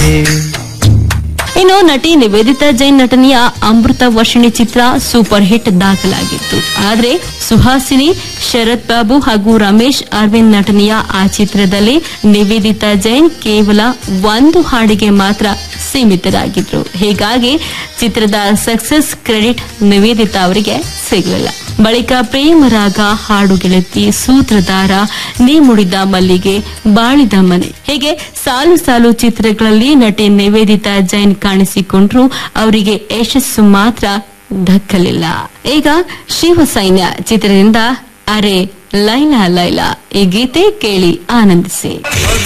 ಇನ್ನು ನಟಿ ನಿವೇದಿತಾ ಜೈನ್ ನಟನೆಯ ಅಮೃತ ವರ್ಷಿಣಿ ಚಿತ್ರ ಸೂಪರ್ ಹಿಟ್ ದಾಖಲಾಗಿತ್ತು ಆದ್ರೆ ಸುಹಾಸಿನಿ ಶರತ್ ಬಾಬು ಹಾಗೂ ರಮೇಶ್ ಅರವಿಂದ್ ನಟನೆಯ ಆ ಚಿತ್ರದಲ್ಲಿ ನಿವೇದಿತಾ ಜೈನ್ ಕೇವಲ ಒಂದು ಹಾಡಿಗೆ ಮಾತ್ರ ಸೀಮಿತರಾಗಿದ್ರು ಹೀಗಾಗಿ ಚಿತ್ರದ ಸಕ್ಸಸ್ ಕ್ರೆಡಿಟ್ ನಿವೇದಿತಾ ಅವರಿಗೆ ಸಿಗಲಿಲ್ಲ ಬಳಿಕ ಪ್ರೇಮರಾಗ ಹಾಡು ಗೆಳತಿ ಸೂತ್ರಧಾರ ನೀ ಮುಡಿದ ಮಲ್ಲಿಗೆ ಬಾಳಿದ ಮನೆ ಹೀಗೆ ಸಾಲು ಸಾಲು ಚಿತ್ರಗಳಲ್ಲಿ ನಟಿ ನಿವೇದಿತಾ ಜೈನ್ ಕಾಣಿಸಿಕೊಂಡ್ರು ಅವರಿಗೆ ಯಶಸ್ಸು ಮಾತ್ರ ದಕ್ಕಲಿಲ್ಲ ಈಗ ಶಿವಸೈನ್ಯ ಚಿತ್ರದಿಂದ ಅರೆ ಲೈಲಾ ಲೈಲಾ ಈ ಗೀತೆ ಕೇಳಿ ಆನಂದಿಸಿ